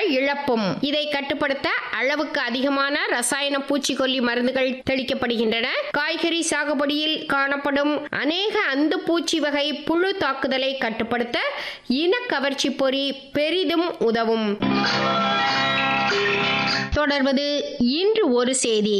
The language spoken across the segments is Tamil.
இழப்பும் இதை கட்டுப்படுத்த அளவுக்கு அதிகமான ரசாயன பூச்சிக்கொல்லி மருந்துகள் தெளிக்கப்படுகின்றன காய்கறி சாகுபடியில் காணப்படும் அநேக அந்து பூச்சி வகை புழு தாக்குதலை கட்டுப்படுத்த இனக்கவர்ச்சி பொறி பெரிதும் உதவும் தொடர்வது இன்று ஒரு செய்தி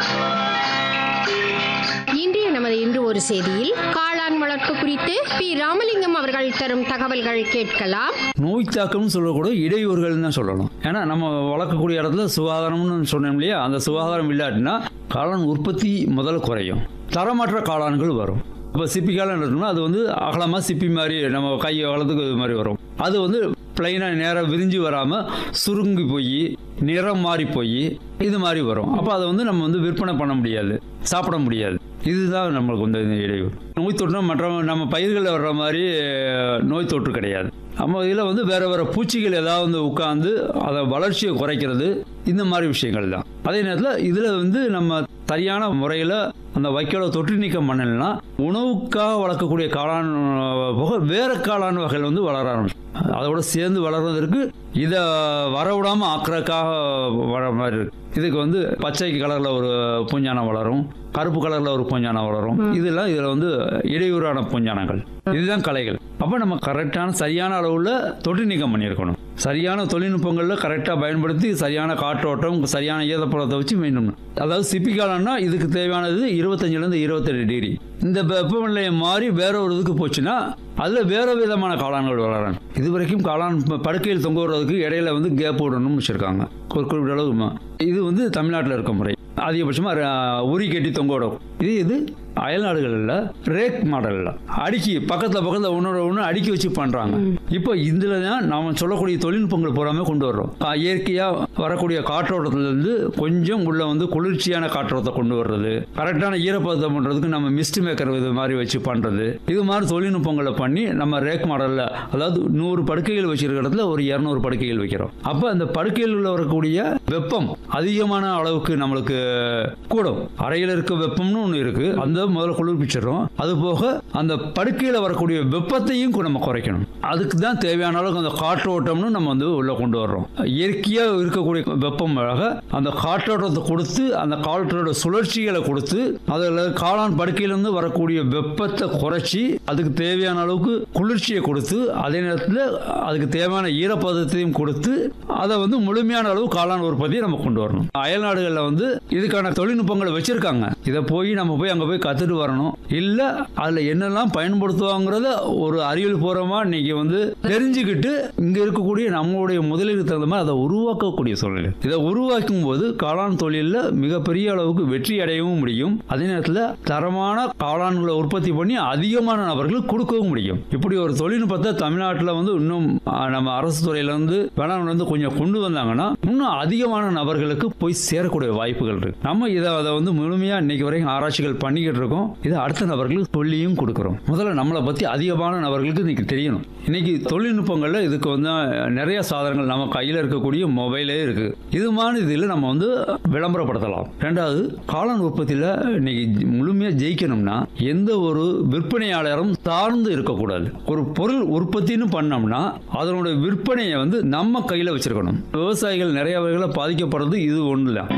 இன்றைய நமது இன்று ஒரு செய்தியில் காளான் வளர்ப்பு குறித்து பி ராமலிங்கம் அவர்கள் தரும் தகவல்கள் கேட்கலாம் நோய் தாக்கம்னு சொல்லக்கூட இடையூறுகள்னு தான் சொல்லணும் ஏன்னா நம்ம வளர்க்கக்கூடிய இடத்துல சுகாதாரம்னு சொன்னோம் இல்லையா அந்த சுகாதாரம் இல்லாட்டினா காளான் உற்பத்தி முதல்ல குறையும் தரமற்ற காளான்கள் வரும் இப்போ சிப்பி காளான் இருக்குன்னா அது வந்து அகலமாக சிப்பி மாதிரி நம்ம கை அகலத்துக்கு இது மாதிரி வரும் அது வந்து பிளைனாக நேராக விரிஞ்சு வராமல் சுருங்கி போய் நிறம் மாறி போய் இது மாதிரி வரும் அப்போ அதை வந்து நம்ம வந்து விற்பனை பண்ண முடியாது சாப்பிட முடியாது இதுதான் நம்மளுக்கு வந்து இந்த இடையூறு நோய் தொற்றுனா மற்ற நம்ம பயிர்களில் வர்ற மாதிரி அஹ், நோய் தொற்று கிடையாது நம்ம இதில் வந்து வேற வேற பூச்சிகள் ஏதாவது வந்து உட்காந்து அதை வளர்ச்சியை குறைக்கிறது இந்த மாதிரி விஷயங்கள் தான் அதே நேரத்தில் இதில் வந்து நம்ம சரியான முறையில் அந்த வைக்கோலை தொற்று நீக்கம் பண்ணலைன்னா உணவுக்காக வளர்க்கக்கூடிய காளான் அஹ், போக வேற காளான் வகைகள் வந்து வளர ஆரம்பிச்சு அதோட சேர்ந்து வளர்றதற்கு இதை வரவிடாமல் ஆக்கிறதுக்காக வர மாதிரி இருக்கு இதுக்கு வந்து பச்சை கலரில் ஒரு பூஞ்சானம் வளரும் கருப்பு கலரில் ஒரு பூஞ்சானம் வளரும் இதெல்லாம் இதில் வந்து இடையூறான பூஞ்சானங்கள் இதுதான் கலைகள் அப்போ நம்ம கரெக்டான சரியான அளவில் தொற்று நீக்கம் பண்ணியிருக்கணும் சரியான தொழில்நுட்பங்களில் கரெக்டாக பயன்படுத்தி சரியான காற்றோட்டம் சரியான ஈரப்பழத்தை வச்சு மீண்டும் அதாவது சிப்பி காலம்னா இதுக்கு தேவையானது இருபத்தஞ்சிலேருந்து இருபத்தெட்டு டிகிரி இந்த வெப்பநிலையை மாறி வேற ஒரு இதுக்கு போச்சுன்னா அதில் வேற விதமான காளான்கள் வளரும் இது வரைக்கும் காளான் ப- படுக்கையில் தொங்க விடுறதுக்கு இடையில வந்து கேப் விடணும்னு வச்சுருக்காங்க ஒரு குறிப்பிட்ட அளவு ம- இது வந்து தமிழ்நாட்டில் இருக்க முறை அதிகபட்சமாக உரி கட்டி தொங்க விடும் இது இது அயல் நாடுகளில் ரேக் மாடலில் அடுக்கி பக்கத்தில் பக்கத்தில் ஒன்றோட ஒன்று அடுக்கி வச்சு பண்ணுறாங்க இப்போ இதில் தான் நாம் சொல்லக்கூடிய தொழில்நுட்பங்கள் பூராமே கொண்டு வர்றோம் இயற்கையாக வரக்கூடிய காற்றோட்டத்திலேருந்து கொஞ்சம் உள்ள வந்து குளிர்ச்சியான காற்றோட்டத்தை கொண்டு வர்றது கரெக்டான ஈரப்பதத்தை பண்ணுறதுக்கு நம்ம மிஸ்ட் மேக்கர் இது மாதிரி வச்சு பண்ணுறது இது மாதிரி தொழில்நுட்பங்களை பண்ணி நம்ம ரேக் மாடலில் அதாவது நூறு படுக்கைகள் வச்சிருக்க இடத்துல ஒரு இரநூறு படுக்கைகள் வைக்கிறோம் அப்போ அந்த படுக்கையில் உள்ள வரக்கூடிய வெப்பம் அதிகமான அளவுக்கு நம்மளுக்கு கூடும் அறையில் இருக்க வெப்பம்னு ஒன்று இருக்கு அந்த முதல்ல குளிர்ப்பிச்சிடும் அது போக அந்த படுக்கையில் வரக்கூடிய வெப்பத்தையும் கு- நம்ம குறைக்கணும் அதுக்கு தான் தேவையான அளவுக்கு அந்த காற்றோட்டம்னு நம்ம வந்து உள்ள கொண்டு வர்றோம் இயற்கையாக இருக்கக்கூடிய வெப்பம் அழக அந்த காற்றோட்டத்தை கொடுத்து அந்த காற்றோட சுழற்சிகளை கொடுத்து அதில் காளான் படுக்கையிலேருந்து வரக்கூடிய வெப்பத்தை குறைச்சி அதுக்கு தேவையான அளவுக்கு குளிர்ச்சியை கொடுத்து அதே நேரத்தில் அதுக்கு தேவையான ஈரப்பதத்தையும் கொடுத்து அதை வந்து முழுமையான அளவு காளான் உற்பத்தியை நம்ம கொண்டு வரணும் அயல் நாடுகளில் வந்து இதுக்கான தொழில்நுட்பங்களை வச்சிருக்காங்க இதை போய் நம்ம போய் அங்கே போய் கற்றுட்டு வரணும் இல்லை அதில் என்னெல்லாம் பயன்படுத்துவாங்கிறத ஒரு அறிவியல் பூர்வமாக இன்னைக்கு வந்து தெரிஞ்சுக்கிட்டு இங்கே இருக்கக்கூடிய நம்மளுடைய முதலீடு தகுந்த மாதிரி அதை உருவாக்கக்கூடிய சூழ்நிலை இதை உருவாக்கும் போது காளான் தொழிலில் மிகப்பெரிய அளவுக்கு வெற்றி அடையவும் முடியும் அதே நேரத்தில் தரமான காளான்களை உற்பத்தி பண்ணி அதிகமான நபர்களுக்கு கொடுக்கவும் முடியும் இப்படி ஒரு தொழில்நுட்பத்தை தமிழ்நாட்டில் வந்து இன்னும் ஆ, நம்ம அரசு துறையில இருந்து வேளாண் வந்து கொஞ்சம் கொண்டு வந்தாங்கன்னா இன்னும் அதிகமான நபர்களுக்கு போய் சேரக்கூடிய வாய்ப்புகள் இருக்கு நம்ம இதை அதை வந்து முழுமையா இன்னைக்கு வரைக்கும் ஆராய்ச்சிகள் பண்ணிக்கிட்டு இருக்கோம் இதை அடுத்த நபர்களுக்கு சொல்லியும் கொடுக்குறோம் முதல்ல நம்மளை பத்தி அதிகமான நபர்களுக்கு இன்னைக்கு தெரியணும் இன்னைக்கு தொழில்நுட்பங்கள்ல இதுக்கு வந்து நிறைய சாதனங்கள் நம்ம கையில் இருக்கக்கூடிய மொபைலே இருக்கு இது மாதிரி இதில் நம்ம வந்து விளம்பரப்படுத்தலாம் ரெண்டாவது காளான் உற்பத்தியில் இன்னைக்கு முழுமையாக ஜெயிக்கணும்னா எந்த ஒரு விற்பனையாளரும் சார்ந்து இருக்கக்கூடாது ஒரு பொருள் உற்பத்தின்னு பண்ணோம்னா அதனுடைய விற்பனையை வந்து நம்ம கையில் வச்சிருக்கணும் விவசாயிகள் நிறைய வகையில் பாதிக்கப்படுறது இது ஒன்று தான்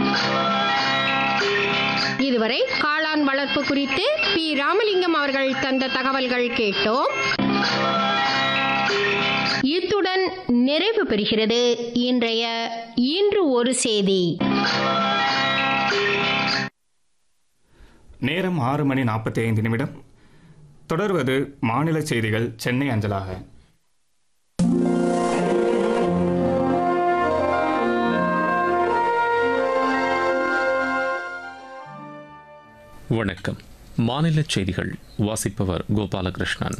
இதுவரை காளான் வளர்ப்பு குறித்து பி ராமலிங்கம் அவர்கள் தந்த தகவல்கள் கேட்டோம் இத்துடன் நிறைவு பெறுகிறது இன்றைய இன்று ஒரு செய்தி நேரம் ஆறு மணி நாற்பத்தி ஐந்து நிமிடம் தொடர்வது மாநில செய்திகள் சென்னை அஞ்சலாக வணக்கம் மாநில செய்திகள் வாசிப்பவர் கோபாலகிருஷ்ணன்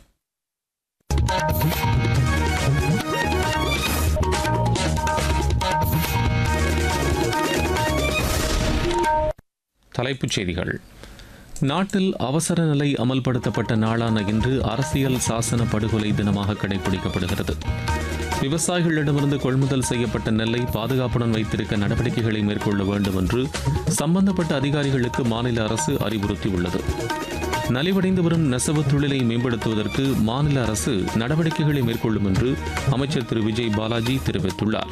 தலைப்புச் செய்திகள் நாட்டில் அவசர நிலை அமல்படுத்தப்பட்ட நாளான இன்று அரசியல் சாசன படுகொலை தினமாக கடைபிடிக்கப்படுகிறது விவசாயிகளிடமிருந்து கொள்முதல் செய்யப்பட்ட நெல்லை பாதுகாப்புடன் வைத்திருக்க நடவடிக்கைகளை மேற்கொள்ள வேண்டும் என்று சம்பந்தப்பட்ட அதிகாரிகளுக்கு மாநில அரசு அறிவுறுத்தியுள்ளது நலிவடைந்து வரும் நெசவு தொழிலை மேம்படுத்துவதற்கு மாநில அரசு நடவடிக்கைகளை மேற்கொள்ளும் என்று அமைச்சர் திரு விஜய் பாலாஜி தெரிவித்துள்ளார்